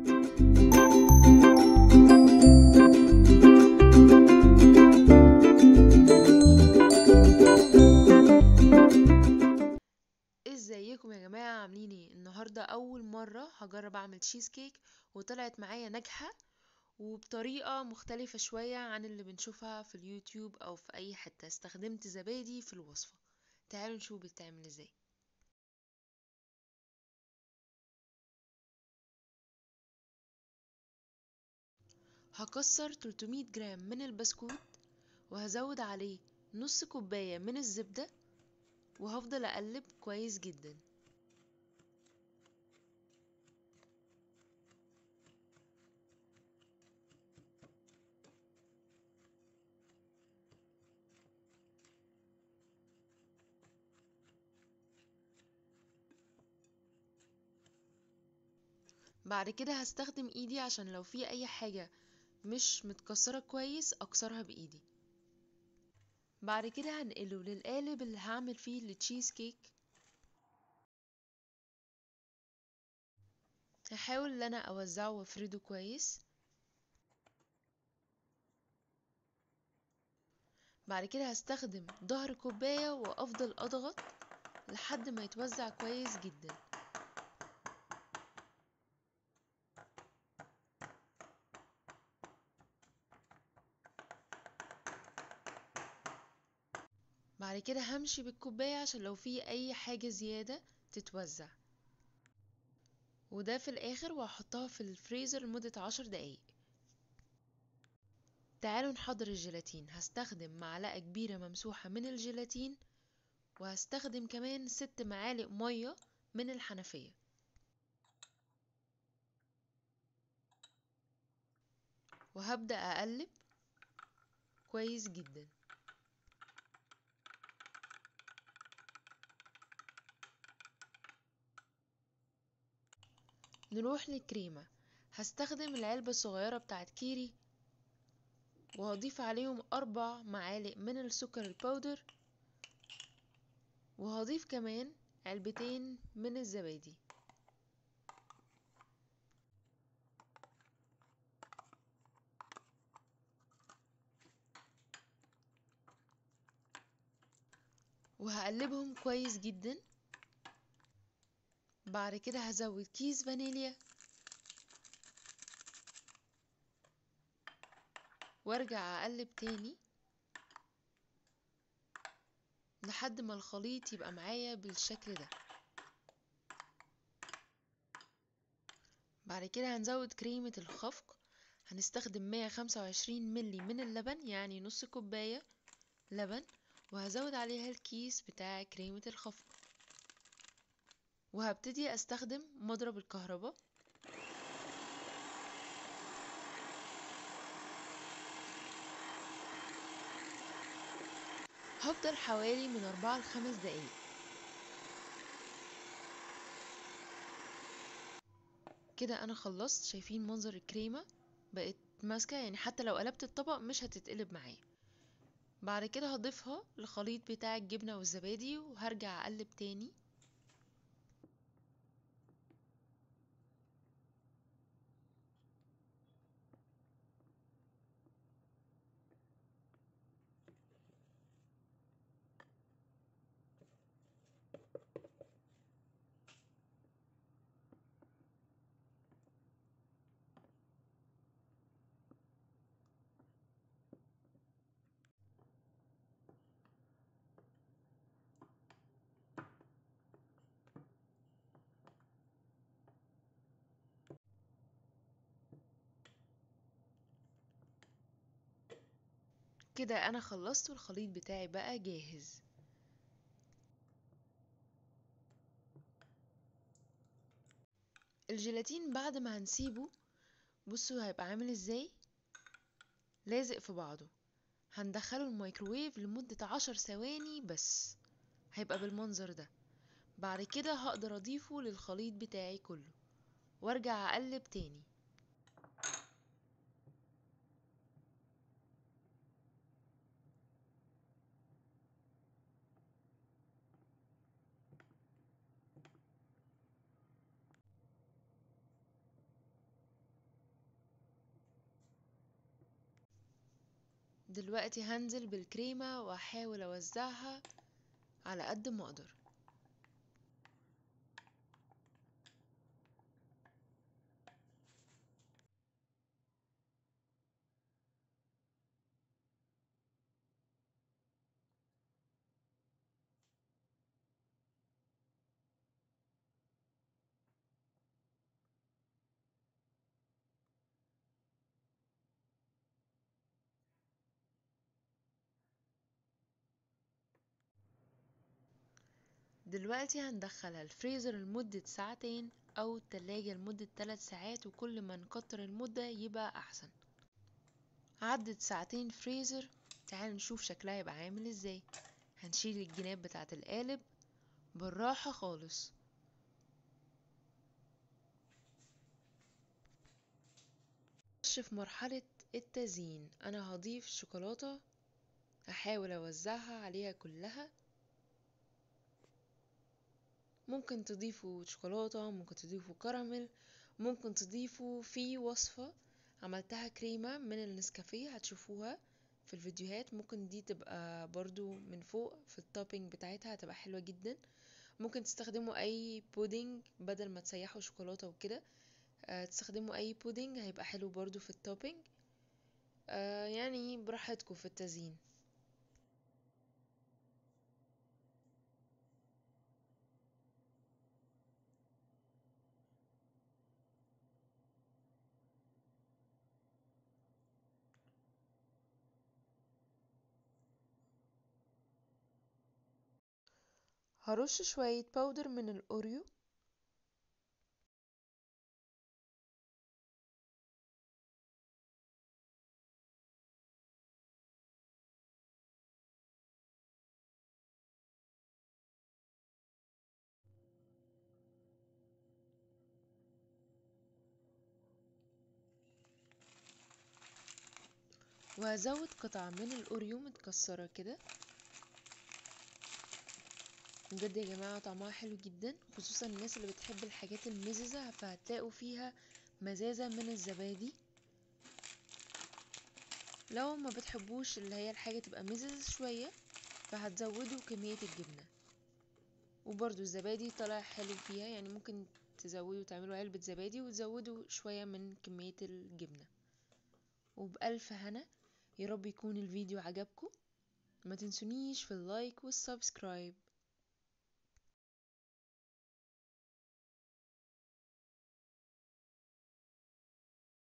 ازيكم يا جماعة عاملين ايه النهاردة اول مرة هجرب اعمل تشيز كيك وطلعت معايا ناجحة وبطريقة مختلفة شوية عن اللي بنشوفها في اليوتيوب او في اي حتة استخدمت زبادي في الوصفة تعالوا نشوف بتتعمل ازاي هكسر 300 جرام من البسكوت وهزود عليه نص كوباية من الزبدة وهفضل اقلب كويس جدا بعد كده هستخدم ايدي عشان لو في اي حاجة مش متكسرة كويس اكسرها بايدي بعد كده هنقله للقالب اللي هعمل فيه التشيز كيك هحاول ان انا اوزعه وافرده كويس بعد كده هستخدم ظهر كوباية وافضل اضغط لحد ما يتوزع كويس جدا بعد كده همشي بالكوباية عشان لو في اي حاجة زيادة تتوزع وده في الاخر وهحطها في الفريزر لمدة عشر دقايق تعالوا نحضر الجيلاتين هستخدم معلقة كبيرة ممسوحة من الجيلاتين وهستخدم كمان ست معالق مية من الحنفية وهبدأ أقلب كويس جدا نروح للكريمة هستخدم العلبة الصغيرة بتاعت كيري وهضيف عليهم أربع معالق من السكر البودر وهضيف كمان علبتين من الزبادي وهقلبهم كويس جدا بعد كده هزود كيس فانيليا وارجع اقلب تاني لحد ما الخليط يبقى معايا بالشكل ده بعد كده هنزود كريمة الخفق هنستخدم 125 ملي من اللبن يعني نص كوباية لبن وهزود عليها الكيس بتاع كريمة الخفق وهبتدي استخدم مضرب الكهرباء هفضل حوالي من أربعة لخمس دقايق كده أنا خلصت شايفين منظر الكريمة بقت ماسكة يعني حتى لو قلبت الطبق مش هتتقلب معايا بعد كده هضيفها للخليط بتاع الجبنة والزبادي وهرجع أقلب تاني كده انا خلصت والخليط بتاعي بقى جاهز الجيلاتين بعد ما هنسيبه بصوا هيبقى عامل ازاي لازق في بعضه هندخله الميكروويف لمدة عشر ثواني بس هيبقى بالمنظر ده بعد كده هقدر اضيفه للخليط بتاعي كله وارجع اقلب تاني دلوقتي هنزل بالكريمة واحاول اوزعها على قد ما اقدر دلوقتي هندخلها الفريزر لمدة ساعتين او التلاجة لمدة 3 ساعات وكل ما نكتر المدة يبقى احسن عدت ساعتين فريزر تعال نشوف شكلها يبقى عامل ازاي هنشيل الجناب بتاعة القالب بالراحة خالص نخش في مرحلة التزيين انا هضيف شوكولاتة هحاول اوزعها عليها كلها ممكن تضيفوا شوكولاتة ممكن تضيفوا كراميل ممكن تضيفوا في وصفة عملتها كريمة من النسكافيه هتشوفوها في الفيديوهات ممكن دي تبقى برضو من فوق في التوبينج بتاعتها هتبقى حلوة جدا ممكن تستخدموا اي بودنج بدل ما تسيحوا شوكولاتة وكده آه، تستخدموا اي بودنج هيبقى حلو برضو في التوبينج آه، يعني براحتكم في التزيين هرش شوية باودر من الأوريو وهزود قطع من الأوريو متكسرة كده بجد يا جماعة طعمها حلو جدا خصوصا الناس اللي بتحب الحاجات المززة فهتلاقوا فيها مزازة من الزبادي لو ما بتحبوش اللي هي الحاجة تبقى مزز شوية فهتزودوا كمية الجبنة وبرضو الزبادي طلع حلو فيها يعني ممكن تزودوا تعملوا علبة زبادي وتزودوا شوية من كمية الجبنة وبألف هنا يا رب يكون الفيديو عجبكم ما تنسونيش في اللايك والسبسكرايب